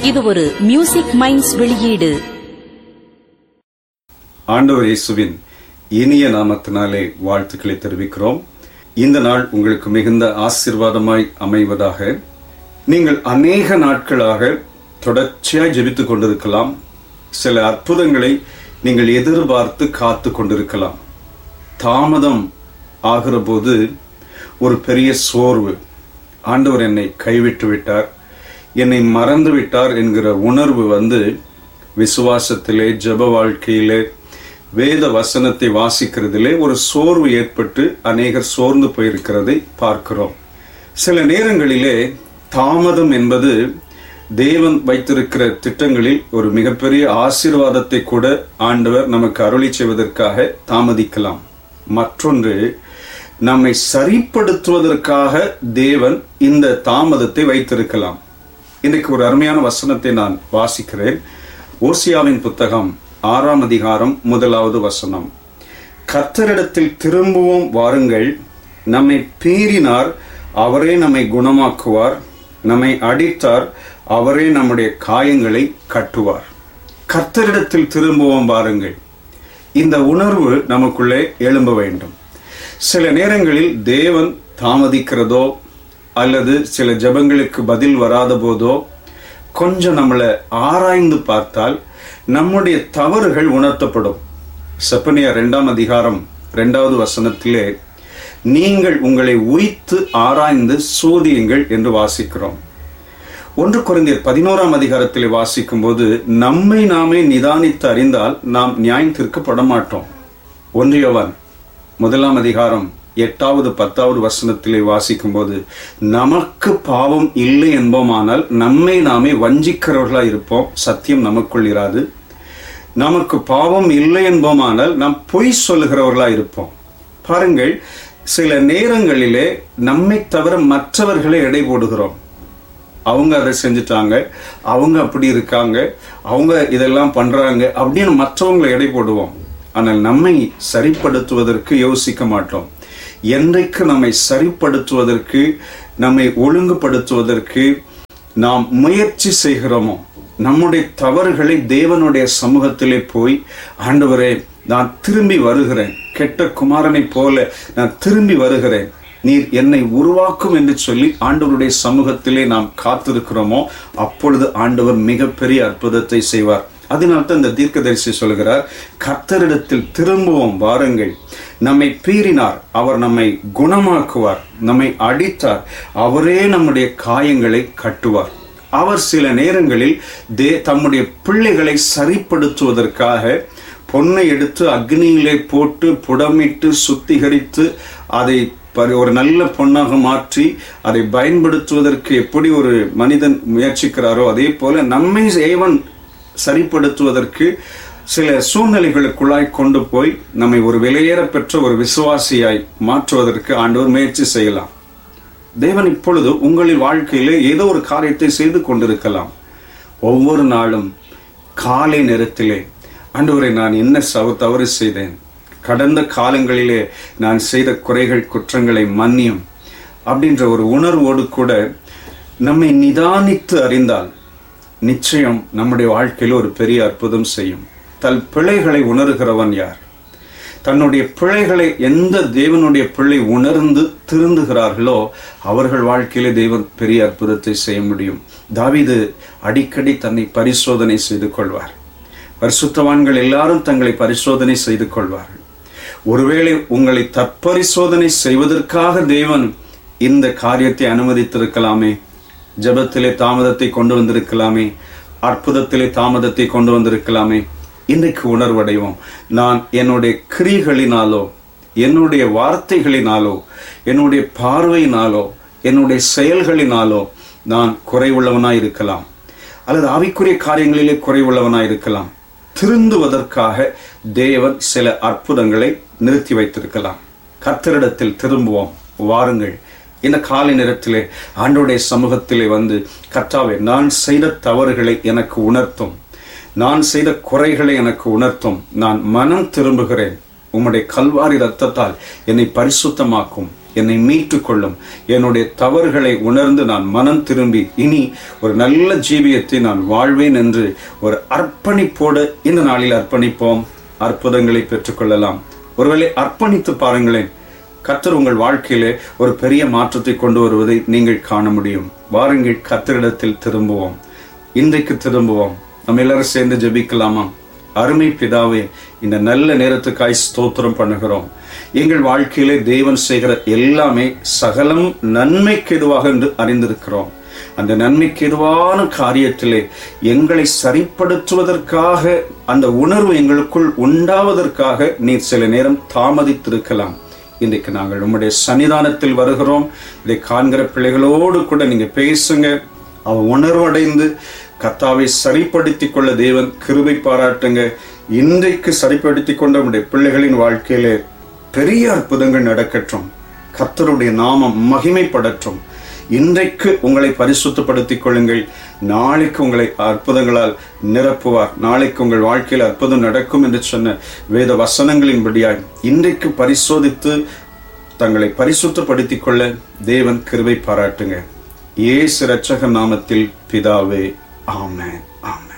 இது ஒரு music minds வெளியீடு ஆண்டவர் இயேசுவின் இனிய நாமத்தினாலே வாழ்த்துக்களை தெரிவிக்கிறோம் இந்த நாள் உங்களுக்கு மிகுந்த ஆசீர்வாதமாய் அமைவதாக நீங்கள் அநேக நாட்களாக தொடர்ச்சியாய் ஜெபித்துக் கொண்டிருக்கலாம் சில அற்புதங்களை நீங்கள் எதிர்பார்த்து காத்து கொண்டிருக்கலாம் தாமதம் ஆகிற போது ஒரு பெரிய சோர்வு ஆண்டவர் என்னை கைவிட்டு விட்டார் என்னை மறந்து விட்டார் என்கிற உணர்வு வந்து விசுவாசத்திலே ஜெப வாழ்க்கையிலே வேத வசனத்தை வாசிக்கிறதிலே ஒரு சோர்வு ஏற்பட்டு அநேகர் சோர்ந்து போயிருக்கிறதை பார்க்கிறோம் சில நேரங்களிலே தாமதம் என்பது தேவன் வைத்திருக்கிற திட்டங்களில் ஒரு மிகப்பெரிய ஆசீர்வாதத்தை கூட ஆண்டவர் நமக்கு அருளி செய்வதற்காக தாமதிக்கலாம் மற்றொன்று நம்மை சரிப்படுத்துவதற்காக தேவன் இந்த தாமதத்தை வைத்திருக்கலாம் இன்றைக்கு ஒரு அருமையான வசனத்தை நான் வாசிக்கிறேன் ஓசியாவின் புத்தகம் ஆறாம் அதிகாரம் முதலாவது வசனம் கர்த்தரிடத்தில் திரும்பவும் வாருங்கள் நம்மை பீறினார் அவரே நம்மை குணமாக்குவார் நம்மை அடித்தார் அவரே நம்முடைய காயங்களை கட்டுவார் கர்த்தரிடத்தில் திரும்பவும் வாருங்கள் இந்த உணர்வு நமக்குள்ளே எழும்ப வேண்டும் சில நேரங்களில் தேவன் தாமதிக்கிறதோ அல்லது சில ஜெபங்களுக்கு பதில் வராத போதோ கொஞ்சம் நம்மளை ஆராய்ந்து பார்த்தால் நம்முடைய தவறுகள் உணர்த்தப்படும் செப்பனியா இரண்டாம் அதிகாரம் இரண்டாவது வசனத்திலே நீங்கள் உங்களை உய்த்து ஆராய்ந்து சோதியுங்கள் என்று வாசிக்கிறோம் ஒன்று குறைந்தர் பதினோராம் அதிகாரத்திலே வாசிக்கும் போது நம்மை நாமே நிதானித்து அறிந்தால் நாம் நியாயம் தீர்க்கப்பட மாட்டோம் ஒன்றியவன் முதலாம் அதிகாரம் எட்டாவது பத்தாவது வசனத்திலே வாசிக்கும் போது நமக்கு பாவம் இல்லை என்போமானால் நம்மை நாமே வஞ்சிக்கிறவர்களா இருப்போம் சத்தியம் நமக்குள் இராது நமக்கு பாவம் இல்லை என்போமானால் நாம் பொய் சொல்லுகிறவர்களா இருப்போம் பாருங்கள் சில நேரங்களிலே நம்மை தவிர மற்றவர்களை எடை போடுகிறோம் அவங்க அதை செஞ்சுட்டாங்க அவங்க அப்படி இருக்காங்க அவங்க இதெல்லாம் பண்றாங்க அப்படின்னு மற்றவங்களை எடை போடுவோம் ஆனால் நம்மை சரிப்படுத்துவதற்கு யோசிக்க மாட்டோம் என்றைக்கு நம்மை சரிப்படுத்துவதற்கு நம்மை ஒழுங்குபடுத்துவதற்கு நாம் முயற்சி செய்கிறோமோ நம்முடைய தவறுகளை தேவனுடைய சமூகத்திலே போய் ஆண்டவரே நான் திரும்பி வருகிறேன் கெட்ட குமாரனைப் போல நான் திரும்பி வருகிறேன் நீர் என்னை உருவாக்கும் என்று சொல்லி ஆண்டவருடைய சமூகத்திலே நாம் காத்திருக்கிறோமோ அப்பொழுது ஆண்டவர் மிகப்பெரிய அற்புதத்தை செய்வார் அதனால்தான் இந்த தீர்க்கதரிசி சொல்கிறார் கர்த்தரிடத்தில் திரும்பவும் வாருங்கள் நம்மை பீறினார் அவர் நம்மை குணமாக்குவார் நம்மை அடித்தார் அவரே நம்முடைய காயங்களை கட்டுவார் அவர் சில நேரங்களில் தே தம்முடைய பிள்ளைகளை சரிப்படுத்துவதற்காக பொன்னை எடுத்து அக்னியிலே போட்டு புடமிட்டு சுத்திகரித்து அதை பரி- ஒரு நல்ல பொன்னாக மாற்றி அதை பயன்படுத்துவதற்கு எப்படி ஒரு மனிதன் முயற்சிக்கிறாரோ அதே போல நம்மை ஏவன் சரிப்படுத்துவதற்கு சில சூழ்நிலைகளுக்குள்ளாய் கொண்டு போய் நம்மை ஒரு விலையேற பெற்ற ஒரு விசுவாசியாய் மாற்றுவதற்கு ஆண்டவர் முயற்சி செய்யலாம் தேவன் இப்பொழுது உங்களின் வாழ்க்கையிலே ஏதோ ஒரு காரியத்தை செய்து கொண்டிருக்கலாம் ஒவ்வொரு நாளும் காலை நேரத்திலே ஆண்டவரை நான் என்ன சவ தவறு செய்தேன் கடந்த காலங்களிலே நான் செய்த குறைகள் குற்றங்களை மன்னியும் அப்படின்ற ஒரு உணர்வோடு கூட நம்மை நிதானித்து அறிந்தால் நிச்சயம் நம்முடைய வாழ்க்கையில் ஒரு பெரிய அற்புதம் செய்யும் தன் பிழைகளை உணர்கிறவன் யார் தன்னுடைய பிழைகளை எந்த தேவனுடைய பிள்ளை உணர்ந்து திருந்துகிறார்களோ அவர்கள் வாழ்க்கையிலே தேவன் பெரிய அற்புதத்தை செய்ய முடியும் தாவீது அடிக்கடி தன்னை பரிசோதனை செய்து கொள்வார் பரிசுத்தவான்கள் எல்லாரும் தங்களை பரிசோதனை செய்து கொள்வார்கள் ஒருவேளை உங்களை தற்பரிசோதனை செய்வதற்காக தேவன் இந்த காரியத்தை அனுமதித்திருக்கலாமே ஜெபத்திலே தாமதத்தை கொண்டு வந்திருக்கலாமே அற்புதத்திலே தாமதத்தை கொண்டு வந்திருக்கலாமே இன்றைக்கு உணர்வடைவோம் நான் என்னுடைய கிரிகளினாலோ என்னுடைய வார்த்தைகளினாலோ என்னுடைய பார்வையினாலோ என்னுடைய செயல்களினாலோ நான் குறைவுள்ளவனாய் இருக்கலாம் அல்லது ஆவிக்குரிய காரியங்களிலே குறைவுள்ளவனாய் இருக்கலாம் திருந்துவதற்காக தேவன் சில அற்புதங்களை நிறுத்தி வைத்திருக்கலாம் கர்த்தரிடத்தில் திரும்புவோம் வாருங்கள் இந்த காலை நேரத்திலே ஆண்டோடைய சமூகத்திலே வந்து கர்த்தாவே நான் செய்த தவறுகளை எனக்கு உணர்த்தும் நான் செய்த குறைகளை எனக்கு உணர்த்தும் நான் மனம் திரும்புகிறேன் உம்முடைய கல்வாரி ரத்தத்தால் என்னை பரிசுத்தமாக்கும் என்னை மீட்டுக் கொள்ளும் என்னுடைய தவறுகளை உணர்ந்து நான் மனம் திரும்பி இனி ஒரு நல்ல ஜீவியத்தை நான் வாழ்வேன் என்று ஒரு அர்ப்பணிப்போடு இந்த நாளில் அர்ப்பணிப்போம் அற்புதங்களை பெற்றுக்கொள்ளலாம் ஒருவேளை அர்ப்பணித்து பாருங்களேன் கர்த்தர் உங்கள் வாழ்க்கையிலே ஒரு பெரிய மாற்றத்தை கொண்டு வருவதை நீங்கள் காண முடியும் வாருங்கள் கர்த்தரிடத்தில் திரும்புவோம் இன்றைக்கு திரும்புவோம் நம்ம எல்லாரும் சேர்ந்து ஜெபிக்கலாமா அருமை பிதாவே இந்த நல்ல நேரத்துக்காய் ஸ்தோத்திரம் பண்ணுகிறோம் எங்கள் வாழ்க்கையிலே தேவன் செய்கிற எல்லாமே சகலம் நன்மைக்கு எதுவாக என்று அறிந்திருக்கிறோம் அந்த நன்மைக்கு எதுவான காரியத்திலே எங்களை சரிப்படுத்துவதற்காக அந்த உணர்வு எங்களுக்குள் உண்டாவதற்காக நீர் சில நேரம் தாமதித்திருக்கலாம் இன்றைக்கு நாங்கள் உம்முடைய சன்னிதானத்தில் வருகிறோம் இதை காண்கிற பிள்ளைகளோடு கூட நீங்க பேசுங்க அவன் உணர்வடைந்து கத்தாவை சரிப்படுத்திக் கொள்ள தேவன் கிருபை பாராட்டுங்க இன்றைக்கு சரிப்படுத்திக் கொண்ட உடைய பிள்ளைகளின் வாழ்க்கையிலே பெரிய அற்புதங்கள் நடக்கட்டும் கர்த்தருடைய நாமம் மகிமைப்படட்டும் இன்றைக்கு உங்களை பரிசுத்தப்படுத்திக் கொள்ளுங்கள் நாளைக்கு உங்களை அற்புதங்களால் நிரப்புவார் நாளைக்கு உங்கள் வாழ்க்கையில் அற்புதம் நடக்கும் என்று சொன்ன வேத வசனங்களின்படியாய் இன்றைக்கு பரிசோதித்து தங்களை பரிசுத்தப்படுத்திக் கொள்ள தேவன் கிருபை பாராட்டுங்க ஏசு ரட்சக நாமத்தில் பிதாவே ஆமென் ஆமென்